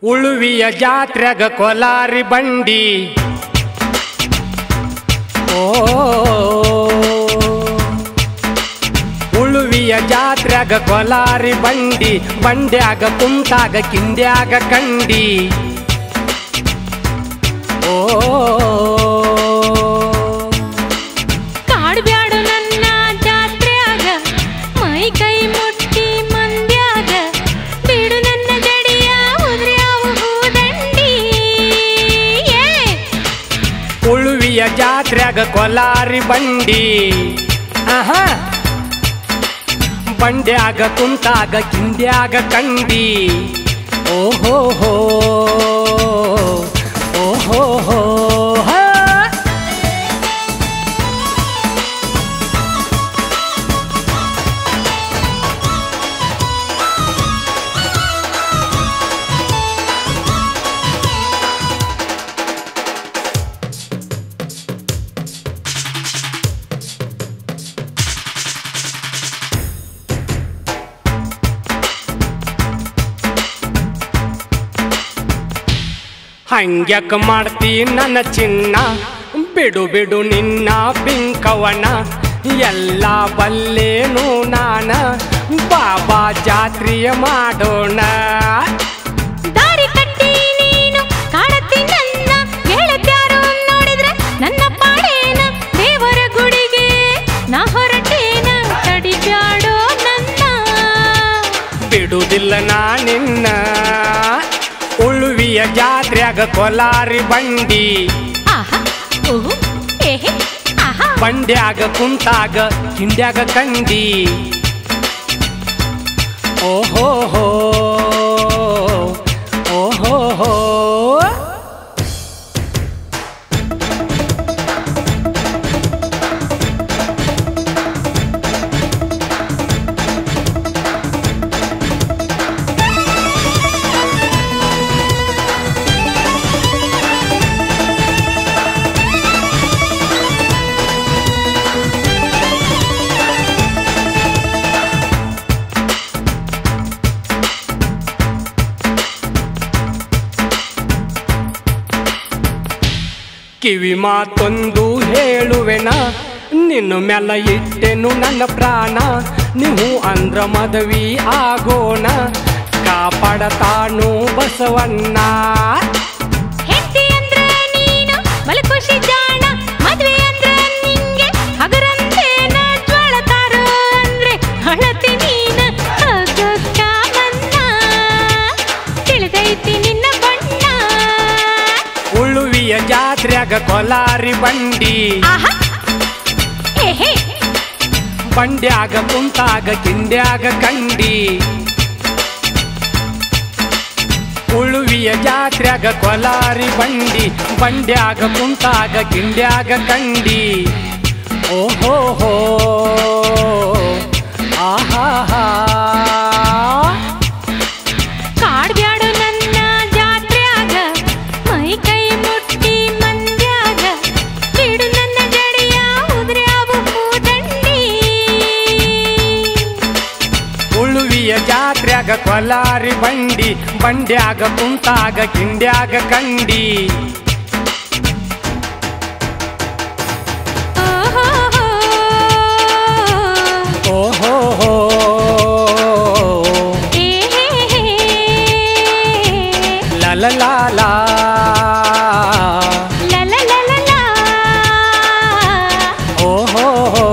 A: ಉಳುವಿಯ ಜಾತ್ರೆಗ ಕೊಲಾರಿ ಬಂಡಿ ಓ ಉಳುವಿಯ ಜಾತ್ರೆಗ ಕೊಲಾರಿ ಬಂಡಿ ಬಂಡ್ಯಾಗ ಕುಂತಾಗ ಕಿಂಡ್ಯಾಗ ಕಂಡಿ ಓ
B: ಕಾಡ್ಬ್ಯಾಡು ನನ್ನ ಜಾತ್ರ್ಯಾಗ ಮೈ ಕೈ ಮುಟ್ಟಿ ಮಂದ್ಯಾಗ ಬಿಡು ನನ್ನ ಜಡಿಯ ಉದ್ರ್ಯಾವು ಹೂದಂಡಿ ಏ
A: ಉಳುವಿಯ ಜಾತ್ರೆಗ ಕೊಲಾರಿ ಬಂಡಿ ಆಹಾ ಬಂಡ್ಯಾಗ ಕುಂತಾಗ ಕಿಂಡ್ಯಾಗ ಕಂಡಿ ಓಹೋ ಹೋ ಓಹೋ ಹೋ ಹಾ. ಹಂಗ್ಯಾಕ ಮಾಡ್ತಿ ನನ್ನ ಚಿನ್ನ ಬಿಡು ಬಿಡು ನಿನ್ನ ಬಿಂಕವನ ಎಲ್ಲ ಬಲ್ಲೇನು ನಾನ ಬಾಬಾ ಜಾತ್ರೆಯ ಮಾಡೋಣ
B: ದಾರಿ ಕಟ್ಟಿ ನೀನು ಕಾಡತ್ತಿ ನನ್ನ ಗೆಳತ್ಯಾರು ನೋಡಿದ್ರೆ ನನ್ನ ಪಾಡೇನ ದೇವರ ಗುಡಿಗೆ ನಾ ಹೊರಟೇನ ತಡಿಬ್ಯಾಡೋ ನನ್ನ
A: ಬಿಡುವುದಿಲ್ಲ ನಾ ನಿನ್ನ ಉಳುವಿಯ ಜಾತ್ರೆಯಾಗ ಕೊಲಾರಿ ಬಂಡಿ
B: ಆಹಾ ಓಹೋ ಏಹೆ ಆಹಾ
A: ಬಂಡ್ಯಾಗ ಕುಂತಾಗ ಕಿಂಡ್ಯಾಗ ಕಂಡಿ ಓಹೋ ಹೋ ಓಹೋ ಹೋ ಕಿವಿ ಮಾತೊಂದು ಹೇಳುವೆನ ನಿನ್ನ ಮ್ಯಾಲ ಇಟ್ಟೆನು ನನ್ನ ಪ್ರಾಣ ನೀವು ಅಂದ್ರ ಮದವಿ ಆಗೋಣ ಕಾಪಾಡತಾನು ಬಸವಣ್ಣ
B: ಹೆಂಡತಿ ಅಂದ್ರ ನೀನು ಬಲ ಖುಷಿ ಜಾಣ ಮದ್ವೆ ಅಂದ್ರ ನಿಂಗೆ ಹಗರಂತೇನ ಜ್ವಾಳ ತಾರೋ ಅಂದ್ರೆ ಹಳತಿ ನೀನ ಹಗಕ್ಕ ಮನ್ನ ತಿಳಿದೈತಿ ನಿನ್ನ ಬಣ್ಣ
A: ಉಳುವಿಯ ಜಾತ್ರೆಯಾಗ ಕೊಲಾರಿ ಬಂಡಿ
B: ಆಹಾ ಏಹೇ
A: ಬಂಡ್ಯಾಗ ಕುಂತಾಗ ಕಿಂಡ್ಯಾಗ ಕಂಡಿ ಉಳುವಿಯ ಜಾತ್ರೆಯಾಗ ಕೊಲಾರಿ ಬಂಡಿ ಬಂಡ್ಯಾಗ ಕುಂತಾಗ ಕಿಂಡ್ಯಾಗ ಕಂಡಿ ಓಹೋ ಹೋ ಆಹಾ
B: ಕಾಡ್ಬ್ಯಾಡು ನನ್ನ ಜಾತ್ರ್ಯಾಗ ಮೈ ಕೈ ಮುಟ್ಟಿ ಮಂದ್ಯಾಗ ಬಿಡು ನನ್ನ ಜಡಿಯ ಉದ್ರ್ಯಾವು ಹೂದಂಡಿ
A: ಉಳುವಿಯ ಜಾತ್ರೆಯಾಗ ಕೊಲಾರಿ ಬಂಡಿ ಬಂಡ್ಯಾಗ ಕುಂತಾಗ ಕಿಂಡ್ಯಾಗ ಕಂಡಿ
B: ಓಹೋ
A: ಓಹೋ ಹೋ
B: ಏಹೇ
A: ಲಲ ಲಾ ಲಾ
B: ಲಲಲಲಲಾ.
A: ಓಹೋ ಹೋ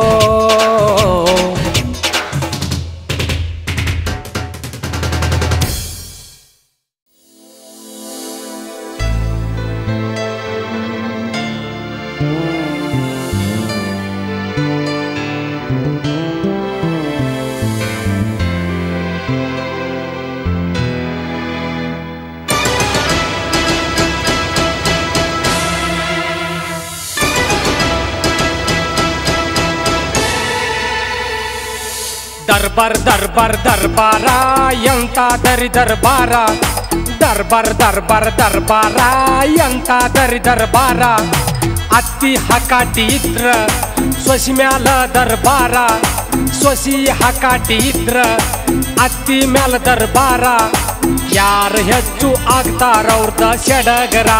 A: ದರ್ಬಾರ್ ದರ್ಬಾರ್ ದರ್ಬಾರ ಎಂತ ದರಿ ದರ್ಬಾರ ದರ್ಬಾರ್ ದರ್ಬಾರ್ ದರ್ಬಾರ ಎಂತ ದರಿ ದರ್ಬಾರ ಅತ್ತಿ ಹಕಾಟಿ ಇದ್ರ ಸೊಸಿ ಮ್ಯಾಲ ದರ್ಬಾರ ಸೊಸಿ ಹಕಾಟಿ ಇದ್ರ ಅತ್ತಿ ಮ್ಯಾಲ ದರ್ಬಾರ ಯಾರ ಹೆಚ್ಚು ಆಗ್ತಾರವ್ರದ ಸಡಗರ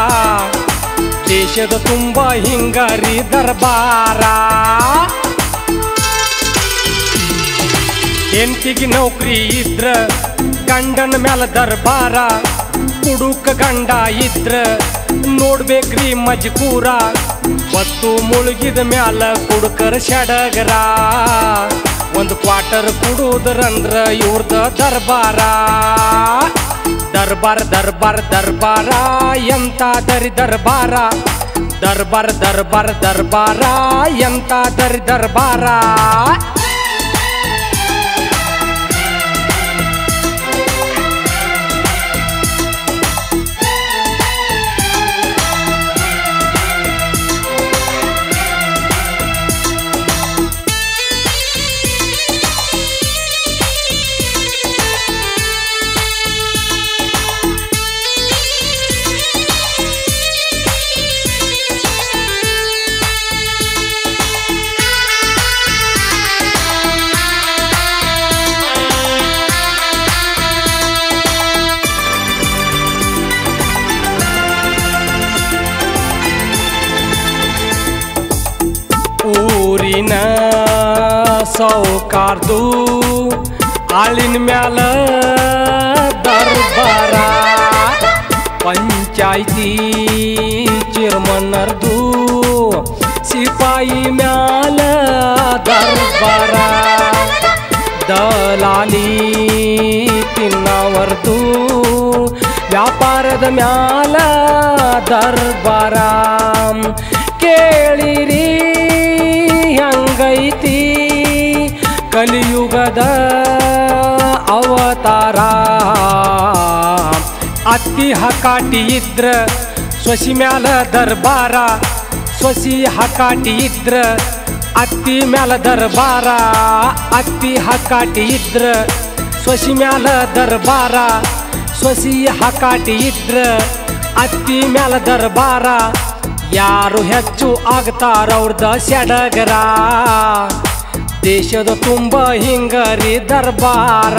A: ದೇಶದ ತುಂಬ ಹಿಂಗಾರಿ ದರ್ಬಾರ ಹೆಂಡತಿಗೆ ನೌಕರಿ ಇದ್ರ ಗಂಡನ ಮ್ಯಾಲ ದರ್ಬಾರ ಕುಡುಕ ಗಂಡ ಇದ್ರ ನೋಡ್ಬೇಕ್ರಿ ಮಜ್ಕೂರ ಬತ್ತು ಮುಳುಗಿದ ಮ್ಯಾಲ ಕುಡುಕರ ಸಡಗರ ಒಂದು ಕ್ವಾರ್ಟರ್ ಕುಡುದ್ರಂದ್ರ ಇವ್ರದ ದರ್ಬಾರ ದರ್ಬಾರ್ ದರ್ಬಾರ್ ದರ್ಬಾರ ಎಂತ ದರಿ ದರ್ಬಾರ ದರ್ಬಾರ್ ದರ್ಬಾರ್ ದರ್ಬಾರ ಎಂತ ದರಿ ದರ್ಬಾರ ಊರಿನ ಸೌಕಾರ್ದು ಆಳಿನ ಮ್ಯಾಲ ದರ್ಬಾರ ಪಂಚಾಯ್ತಿ ಚಿರ್ಮನ್ನರ್ದು ಸಿಪಾಯಿ ಮ್ಯಾಲ ದರ್ಬಾರ ದಲಾಲಿ ತಿನ್ನವರ್ದು ವ್ಯಾಪಾರದ ಮ್ಯಾಲ ದರ್ಬಾರ ಕೇಳಿರಿ ಹಂಗೈತಿ ಕಲಿಯುಗದ ಅವತಾರ ಅತ್ತಿ ಹಕಾಟಿ ಇದ್ರ ಸೊಸಿ ಮ್ಯಾಲ ದರ್ಬಾರ ಸೊಸಿ ಹಕಾಟಿ ಇದ್ರ ಅತ್ತಿ ಮ್ಯಾಲ ದರ್ಬಾರ ಅತ್ತಿ ಹಕಾಟಿ ಇದ್ರ ಸೊಸಿ ಮ್ಯಾಲ ದರ್ಬಾರ ಸೊಸಿ ಹಕಾಟಿ ಇದ್ರ ಅತ್ತಿ ಮ್ಯಾಲ ದರ್ಬಾರ ಯಾರು ಹೆಚ್ಚು ಆಗ್ತಾರವ್ರದ ಸಡಗರ ದೇಶದ ತುಂಬ ಹಿಂಗರಿ ದರ್ಬಾರ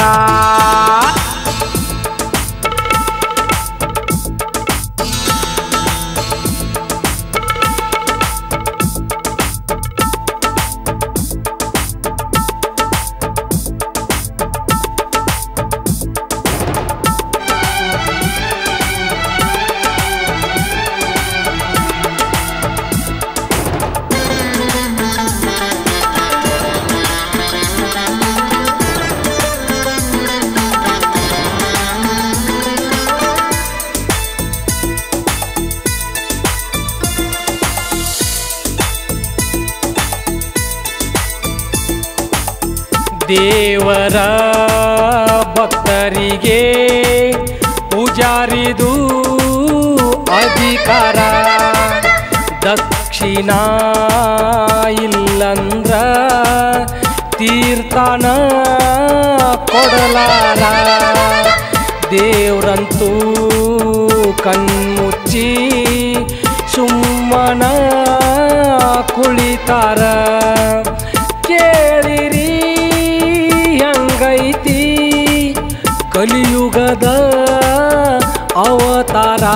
A: ದೇವರ ಭಕ್ತರಿಗೆ ಪೂಜಾರಿದು ಅಧಿಕಾರ ದಕ್ಷಿಣ ಇಲ್ಲಂದ್ರ ತೀರ್ಥನ ಕೊಡಲಾರ ದೇವ್ರಂತೂ ಕಣ್ಮುಚ್ಚಿ ಸುಮ್ಮನ ಕುಳಿತಾರ ಕೇಳಿರಿ ಹಂಗೈತಿ ಕಲಿಯುಗದ ಅವತಾರ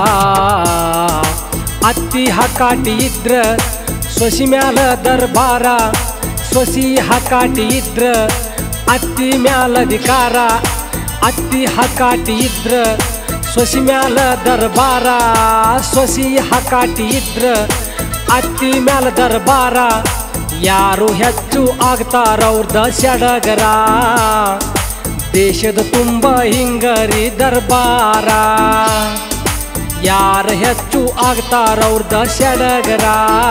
A: ಅತ್ತಿ ಹಕಾಟಿ ಇದ್ರ ಸೊಸಿ ಮ್ಯಾಲ ದರ್ಬಾರ ಸೊಸಿ ಹಕಾಟಿ ಇದ್ರ ಅತ್ತಿ ಮ್ಯಾಲ ಅಧಿಕಾರ ಅತ್ತಿ ಹಕಾಟಿ ಇದ್ರ ಸೊಸಿ ಮ್ಯಾಲ ದರ್ಬಾರ ಸೊಸಿ ಹಕಾಟಿ ಇದ್ರ ಅತ್ತಿ ಮ್ಯಾಲ ದರ್ಬಾರ ಯಾರು ಹೆಚ್ಚು ಆಗ್ತಾರವ್ರದ ಸಡಗರ ದೇಶದ ತುಂಬ ಹಿಂಗರಿ ದರ್ಬಾರ ಯಾರು ಹೆಚ್ಚು ಆಗ್ತಾರವ್ರದ ಸಡಗರ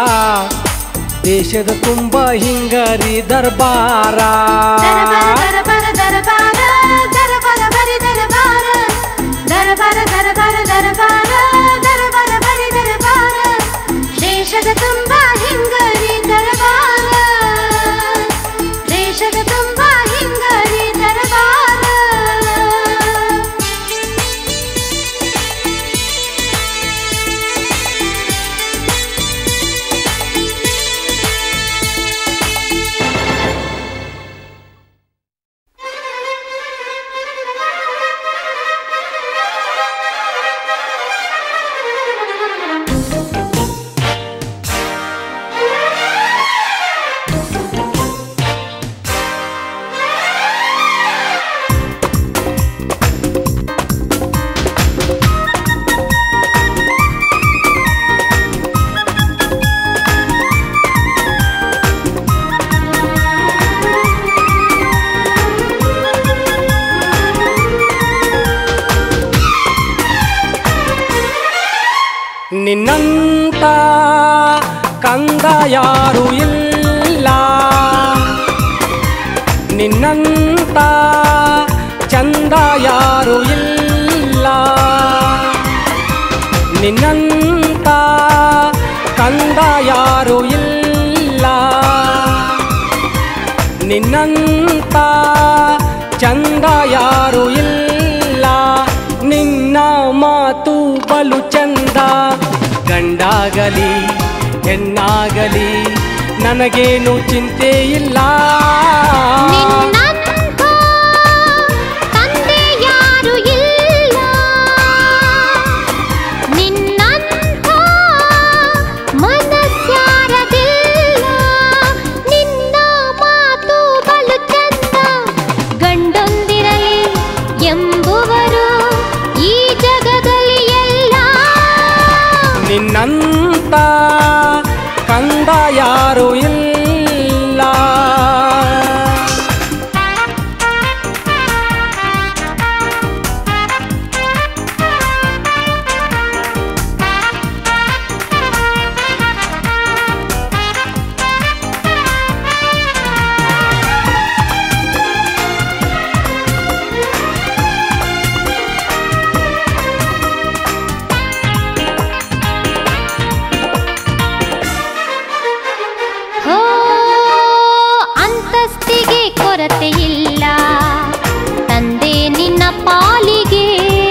A: ದೇಶದ ತುಂಬ ಹಿಂಗರಿ ದರ್ಬಾರ
C: ದರಬರ ದರಬಾರ ದರಬರ ಬರಿ ದರಬಾರ ದರಬರ ದರಬರ ದರಬಾರ ದರಬರ ಬರಿ ದರಬಾರ ದೇಶದ ತುಂಬ ಹಿಂಗರಿ ದರಬಾರ ದೇಶದ ತುಂಬ ಹಿಂಗರಿ ದರಬಾರ
A: ನಿನ್ನಂತ ಕಂದ ಯಾರು ಇಲ್ಲ ನಿನ್ನಂತ ಚಂದ ಯಾರು ಇಲ್ಲ ನಿನ್ನಂತ ಕಂದ ಯಾರು ಇಲ್ಲ ನಿನ್ನಂತ ಚಂದ ಯಾರು ಇಲ್ಲ ನಿನ್ನ ಮಾತು ಬಲು ಚಂದ ಗಂಡಾಗಲಿ ಹೆಣ್ಣಾಗಲಿ ನನಗೇನು ಚಿಂತೆ ಇಲ್ಲ
C: ನಿನ್ನಂಥ ತಂದೆ ಯಾರು ಇಲ್ಲ ನಿನ್ನಂಥ ಮನಸ್ಯಾರದಿಲ್ಲ ನಿನ್ನ ಮಾತು ಬಲು ಚಂದ ಗಂಡೊಂದಿರಲಿ ಎಂಬುವರು ಈ ಜಗದಲ್ಲಿ ಎಲ್ಲ
A: ನಿನ್ನಂತ ಕಂದ ಯಾರು ಇಲ್ಲ
C: ಹೋ ಅಂತಸ್ತಿಗೆ ಕೊರತೆ ಇಲ್ಲ ತಂದೆ ನಿನ್ನ ಪಾಲಿಗೆ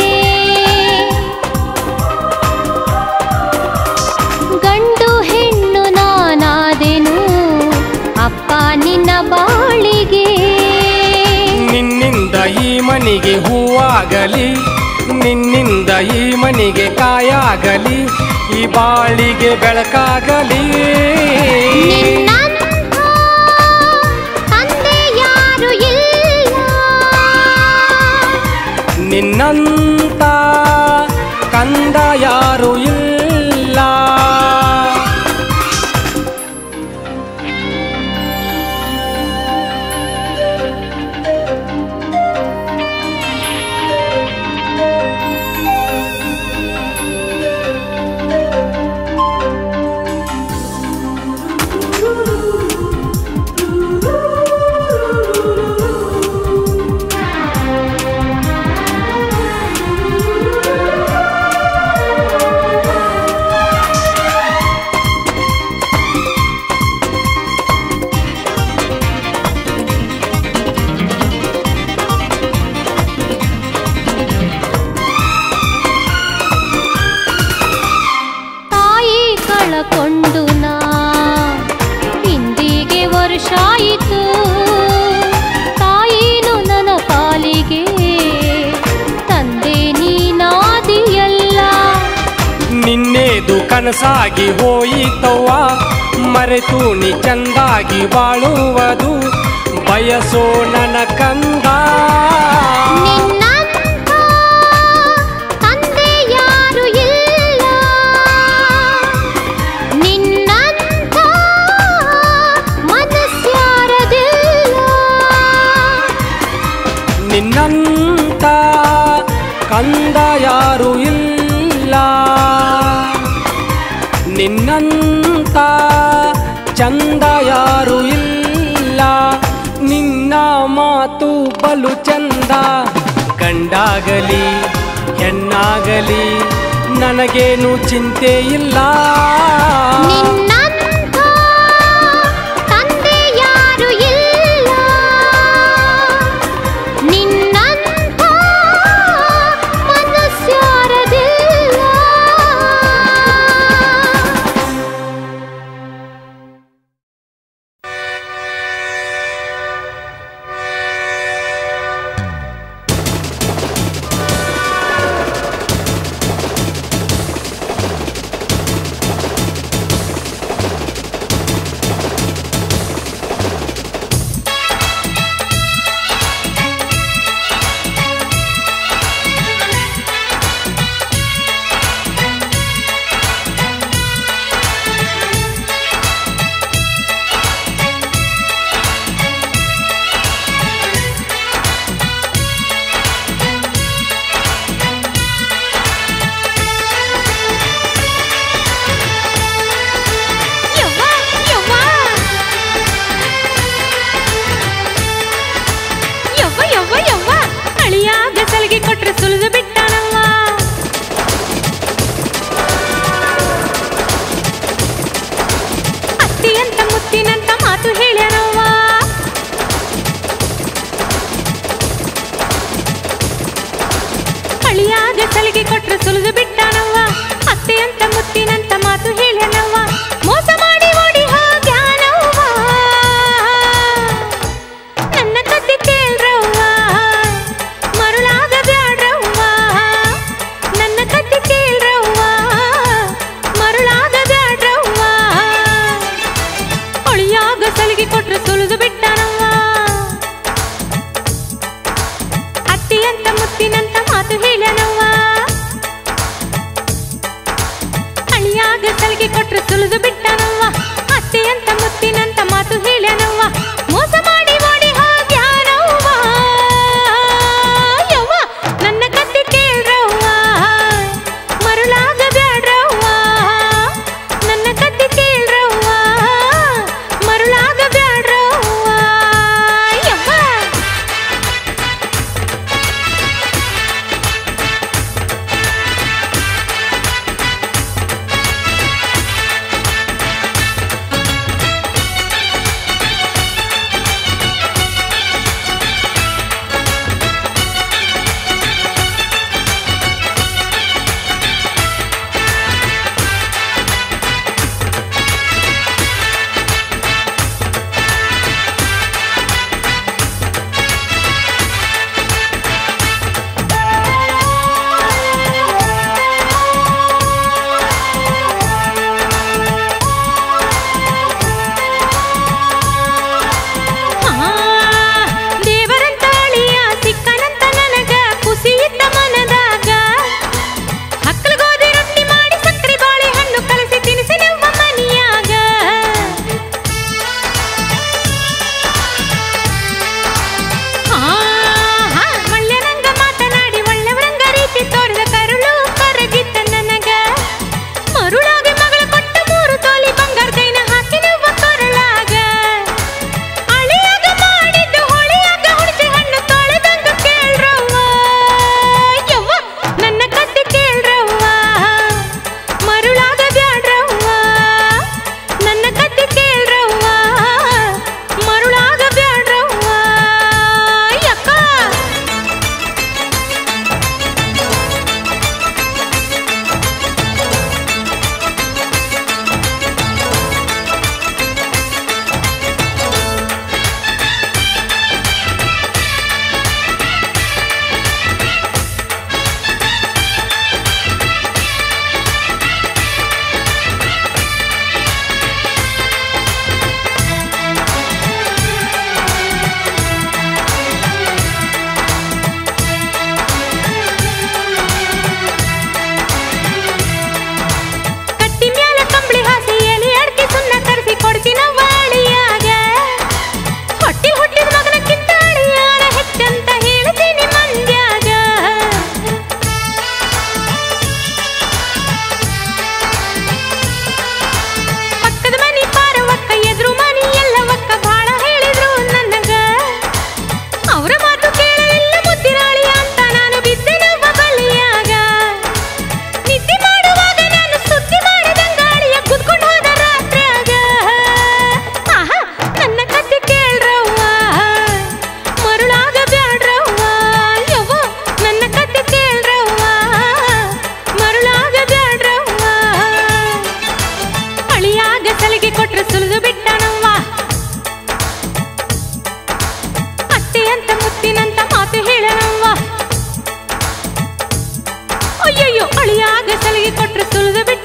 C: ಗಂಡು ಹೆಣ್ಣು ನಾನಾದೆನು ಅಪ್ಪ ನಿನ್ನ ಬಾಳಿಗೆ
A: ನಿನ್ನಿಂದ ಈ ಮನೆಗೆ ಹೂವಾಗಲಿ ನಿನ್ನಿಂದ ಈ ಮನೆಗೆ ಕಾಯಾಗಲಿ ಈ ಬಾಳಿಗೆ ಬೆಳಕಾಗಲಿ
C: ನಿನ್ನಂಥ ತಂದೆ ಯಾರು ಇಲ್ಲ
A: ನಿನ್ನಂತ ಕಂದ ಯಾರು ಇಲ್ಲ
C: ತಾಯಿ ಕಳಕೊಂಡು ನಾ ಇಂದಿಗೆ ವರ್ಷ ಆಯಿತು ತಾಯಿನು ನನ್ನ ಪಾಲಿಗೆ ತಂದೆ ನೀನಾದಿಯಲ್ಲ
A: ನಿನ್ನೇದು ಕನಸಾಗಿ ಹೋಯಿತವ್ವ ಮರೆತು ನೀ ಚಂದಾಗಿ ಬಾಳುವುದು ಬಯಸೋ ನನ್ನ ಕಂದ
C: ನಿನ್ನಂಥ ತಂದೆ ಯಾರು ಇಲ್ಲ ನಿನ್ನಂಥ ಮನಸ್ಯಾರದಿಲ್ಲ
A: ನಿನ್ನಂತ ಕಂದ ಯಾರು ಇಲ್ಲ ನಿನ್ನಂತ ಚಂದ ಯಾರು ಇಲ್ಲ ನಿನ್ನ ಮಾತು ಬಲು ಚಂದ ಗಂಡಾಗಲಿ ಹೆಣ್ಣಾಗಲಿ ನನಗೇನು ಚಿಂತೆ ಇಲ್ಲ
C: ನಿನ್ನಂಥ ತಂದೆ ಯಾರು ಇಲ್ಲ ನಿನ್ನಂಥ ಮನಸ್ಯಾರದಿಲ್ಲ
B: ಅಳಿಯಾಗ ಸಲಿಗೆ ಕೊಟ್ರು ಸುಲಿದು ಬಿಟ್ಟಾನವ್ವ ಅತ್ತೆ ಅಂತ ಮುತ್ತಿನಂತ ಮಾತು ಹೇಳ್ಯಾನವ್ವ ಮೋಸ ಮಾಡಿ ಓಡಿ ಹೋಗ್ಯಾನವ್ವ ನನ್ನ ಕತ್ತಿ ಕೇಳ್ರವ್ವ ಮರುಳಾಗ ಬ್ಯಾಡ್ರವ್ವ ನನ್ನ ಕತ್ತಿ ಕೇಳ್ರವ್ವ ಮರುಳಾಗ ಬ್ಯಾಡ್ರವ್ವ ಅಳಿಯಾಗ ಸಲಿಗೆ ಕೊಟ್ರು ಸುಲಿದು ಬಿಟ್ಟಾನವ್ವ ಅತ್ತಿ ಅಂತ ಮುತ್ತಿನಂತ ಮಾತು ಹೇಳ್ಯಾನವ್ವ ಅಳಿಯಾಗ ಸಲಿಗೆ ಕೊಟ್ರು ಸುಲಿದು ಬಿಟ್ಟಾನವ್ವ ಅತ್ತಿ ಅಂತ ಮುತ್ತಿನಂತ ಮಾತು ಹೇಳ್ಯಾನವ್ವ ಮೋಸ ಮಾಡಿ ಓಡಿ ಹೋಗ್ಯಾನವ್ವ ಯವ್ವ ನನ್ನ ಕತ್ತಿ ಕೇಳ್ರವ್ವ ಮರುಳಾಗ ಬ್ಯಾಡ್ರವ್ವ ನನ್ನ ಕತ್ತಿ ಕೇಳ್ರವ್ವ ಮರುಳಾಗ ಬ್ಯಾಡ್ರವ್ವ ಯವ್ವ ಆ, ದೇವರಂತ ಅಳಿಯ ಸಿಕ್ಕನಂತ ನನಗ ಖುಷಿ ಇದ್ದ ಮನದಾಗ ಹಕ್ಕಲು ಗೋಧಿ ರೊಟ್ಟಿ ಮಾಡಿ ಸಕ್ಕರೆ ಬಾಳೆಹಣ್ಣು ಕಲಸಿ ತಿನಿಸಿ ನಮ್ಮ ಮನಿಯಾಗ ಆ, ಹಾ, ಒಳ್ಳೆರಂಗ ಮಾತನಾಡಿ ಒಳ್ಳೆವರಂಗ ರೀತಿ ತೋರಿದ ಕರುಳು ಕರಗಿತ್ತ ನನಗ ಮರುಳಾಗ ಮಗಳ ಕೊಟ್ಟ ಮೂರು ತೋಲಿ ಬಂಗಾರದೈನ ಹಾಕಿ ನಮ್ಮ ಕರುಳಾಗ ಅಳಿಯಾಗ ಮಾಡಿದ್ದು ಹೊಳಿಯಾಗ ಹುಣಸೆ ಹಣ್ಣು ತೊಳೆದಂಗ ಕೇಳ್ರವ್ವ ಯವ್ವ ನನ್ನ ಕತ್ತಿ ಕೇಳ್ರವ್ವ ಮರುಳಾಗ ಬ್ಯಾಡ್ರವ್ವ ನನ್ನ ಕತ್ತಿ ಕೇಳ್ರವ್ವ ಮರುಳಾಗ ಬ್ಯಾಡ್ರವ್ವ ಯಕ್ಕ ಕಟ್ಟಿ ಮ್ಯಾಲ ಕಂಬಳಿ ಹಾಸಿ ಎಲಿ ಅಡ್ಕೆ ಸುಣ್ಣ ಕರೆಸಿ ಕೊಡ್ತೀನವ್ವ ಅಳಿಯಾಗ ಹೊಟ್ಟಿ ಹುಟ್ಟಿದ ಮಗನಕ್ಕಿಂತ ಅಳಿಯಾರ ಹೆಚ್ಚಂತ ಹೇಳ್ತೀನಿ ಮಂದ್ಯಾಗ ಪಕ್ಕದ ಮನಿ ಪಾರವಕ್ಕ ಎದುರು ಮನಿ ಎಲ್ಲವಕ್ಕ ಬಾಳ ಹೇಳಿದ್ರು ನನಗ ಅವರ ಮಾತು ಕೇಳಲಿಲ್ಲ ಮುದ್ದಿನಾಳಿ ಅಂತ ನಾನು ಬಿದ್ದೆನವ್ವ ಬಲಿಯಾಗ ನಿದ್ದೆ ಮಾಡುವಾಗ ನಾನು ಸುದ್ದಿ ಮಾಡದಂಗ ಅಳಿಯ ಕುದ್ಕೊಂಡು ಹೋದ ರಾತ್ರ್ಯಾಗ ಆಹಾ ನನ್ನ ಕತ್ತಿ ಕೇಳ್ರವ್ವ ಮರುಳಾಗ ಬ್ಯಾಡ್ರವ್ವ ಯವ್ವ ನನ್ನ ಕತ್ತಿ ಕೇಳ್ರವ್ವ ಮರುಳಾಗ ಬ್ಯಾಡ್ರವ್ವ ಅಳಿಯಾಗ ಸಲಿಗೆ ಕೊಟ್ರು ಸುಲಿದು ಬಿಟ್ಟನವ್ವ ಅತ್ತೆ ಅಂತ ಮುತ್ತಿನಂತ ಮಾತು ಹೇಳನವ್ವ ಅಯ್ಯಯ್ಯೋ ಅಳಿಯಾಗ ಸಲಿಗೆ ಕೊಟ್ರು ಸುಲಿದು ಬಿಟ್ಟ